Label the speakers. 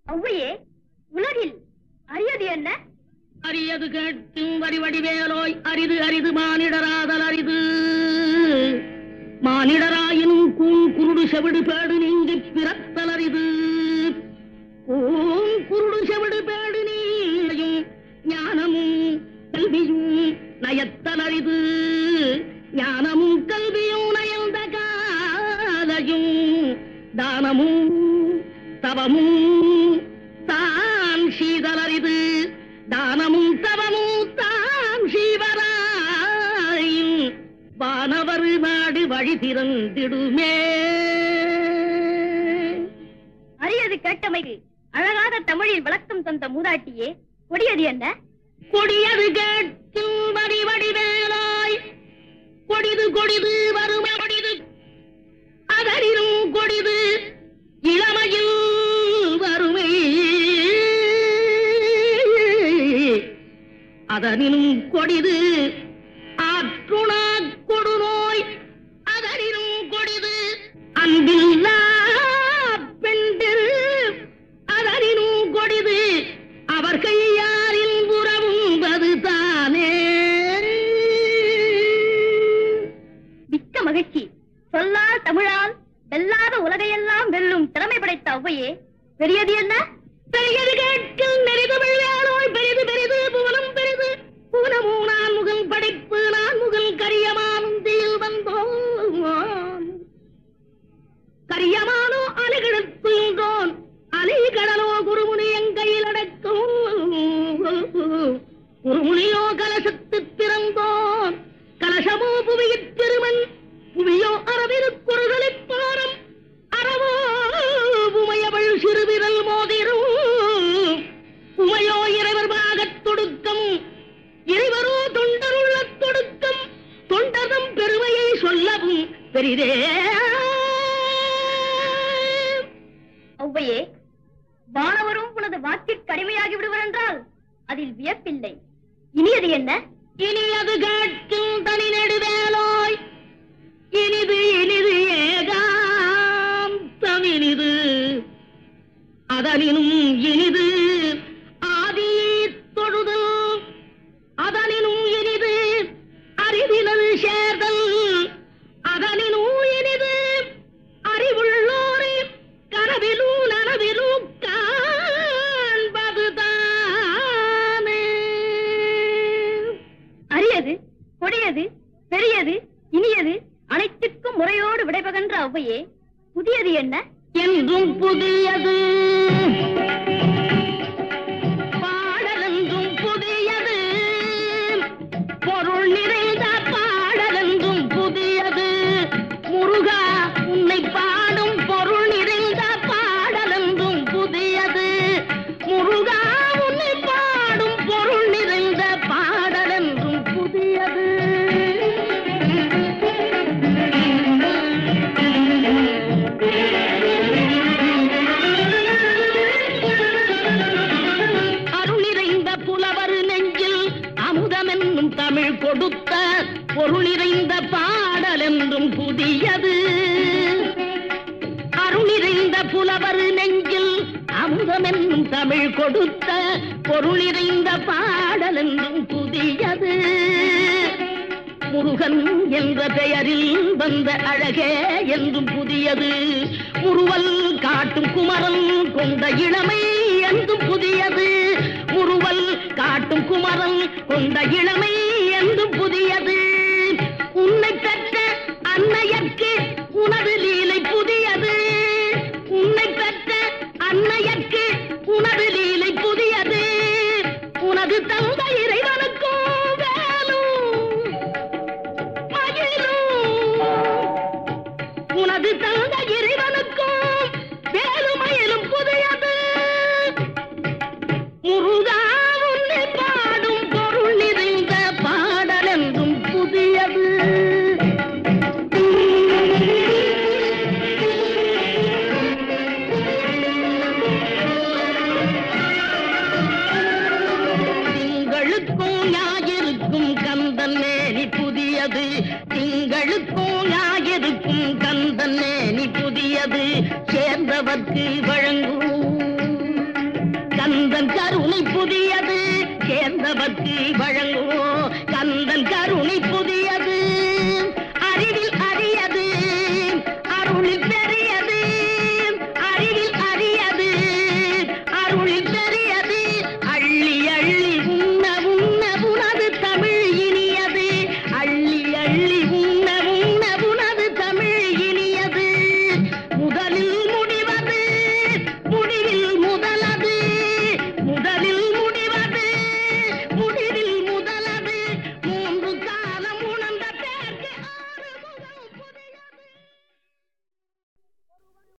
Speaker 1: ஔவையே உலகில் அரியது என்ன
Speaker 2: அரியது கேட்கும் வரி வடிவேலோய் அரிது அரிது மானிடராதல் அரிது மானிடராயினும் கூன் குருடு செவிடு பேடு நீங்கி பிறத்தல் அரிது கூன் குருடு செவிடு பேடு நீயும் ஞானமும் கல்வியும் நயத்தல் அரிது ஞானமும் கல்வியும் நயந்த காலையும் தானமும் தவமும் தான் சீதலரிது தானமும் தவமும் தான் சீவராயும் வானவர் நாடு வழி திறந்திடுமே
Speaker 1: அரியது கேட்டமைக்கு அழகாக தமிழில் விளக்கம் தந்த மூதாட்டியே கொடியது என்ன
Speaker 2: கொடியது கேட்கும் வடி வடிவேலாய் கொடிது கொடிது வறுமை கொடிது அதனினும் கொடிது இளமையில் வறுமை அதனினும் கொடிது ஆற்றுணா கொடுநோய் அதனினும் கொடிது அன்பில்லா பெண்டில் அதனினும் கொடிது அவர் கையாரில் உறவும்பது தானே
Speaker 1: மிக்க மகிழ்ச்சி சொல்லால் தமிழால் வெல்லாத உலகையெல்லாம் வெல்லும் திறமை படைத்த ஔவையே பெரியது என்ன
Speaker 2: பெரியது கேட்கும் நெறிதமிழ் வேலோய் பெரிது பெரிது புவனம் பெரிது புவனமும் நான் முகல் படைப்பு நான் முகல் கரியமானும் தீயில் வந்தோம் கரியமானோ அலைகிழத்துன்றோன் அலை கடலோ குருமுனி எங்கையில் அடக்கும் குருமுனியோ கலசத்து திறந்தோன் கலசமோ புவியிற் பெருமன் புவியோ அரவிருக்குறுதலிப் பாரம் அறவோ உமையவள் சிறுவிரல் மோதிரும் உமையோ இறைவர் பாகத் தொடுக்கம் இறைவரோ தொண்டருள்ள தொடுக்கம் தொண்டதம் பெருமையை சொல்லவும் பெரிதே
Speaker 1: ஔவையே வானவரும் உனது வாக்கிற்கு அடிமையாகி விடுவர் என்றால் அதில் வியப்பில்லை இனியது என்ன
Speaker 2: இனியது கேட்கும் தனி நெடுவேலோய் இனிது இனிது ஏகாந்தம் இனிது அதனினும் இனிது ஆதி தொழுதல் அதனினும் இனிது அறிவினது சேர்தல் அதனினும் இனிது அறிவுள்ளோரை கனவிலும் நனவிலும் காண்பது தானே
Speaker 1: அரியது கொடியது பெரியது இனியது அனைத்திற்கும் முறையோடு விடைபகன்ற ஔவையே புதியது என்ன
Speaker 2: என்றும் புதியது பாடலென்றும் புதியது பொருள் நிறைந்த பாடலென்றும் புதியது முருகா உன்னை பாடும் பொருள் நிறைந்த பாடலென்றும் புதியது முருகா உன்னை பாடும் பொருள் நிறைந்த பாடலென்றும் புதியது அருள் நிறைந்த புலவர் நெஞ்சில் அமுதமென்னும் தமிழ் கொடுத்த பொருள் நிறைந்த பாடல் என்றும் புதியது அருள் நிறைந்த புலவர் நெஞ்சில் அமுதமென்னும் தமிழ் கொடுத்த பொருள் நிறைந்த பாடல் என்றும் புதியது முருகன் என்ற பெயரில் வந்த அழகே என்றும் புதியது முருவல் காட்டும் குமரன் கொண்ட இளமை என்றும் புதியது முருவல் காட்டும் குமரன் கொண்ட இளமை என்றும் புதியது உன்னை பெற்ற அன்னையர்க்கு உனது லீலை புதியது உன்னை பெற்ற அன்னையர்க்கு உனது லீலை புதியது உனது தந்தை இறைவனுக்கும் வேலும் மகிழும் உனது தந்த இறைவனுக்கும் வேலுமயிலும் புதையது முருகா உன்னை பாடும் பொருள் நிறைந்த பாடல் என்றும் புதியது திங்களுக்கும் ஞாயிறுக்கும் கந்தன் மேனி புதியது திங்களுக்கும் ஞாயிறுக்கும் கந்தன் மேனி புதியது சேர்ந்தவர்க்கு வழங்கும் கந்தன் கருணை புதியது சேர்ந்த பக்தி வழங்குவோம் கந்தன் கருணை புதியது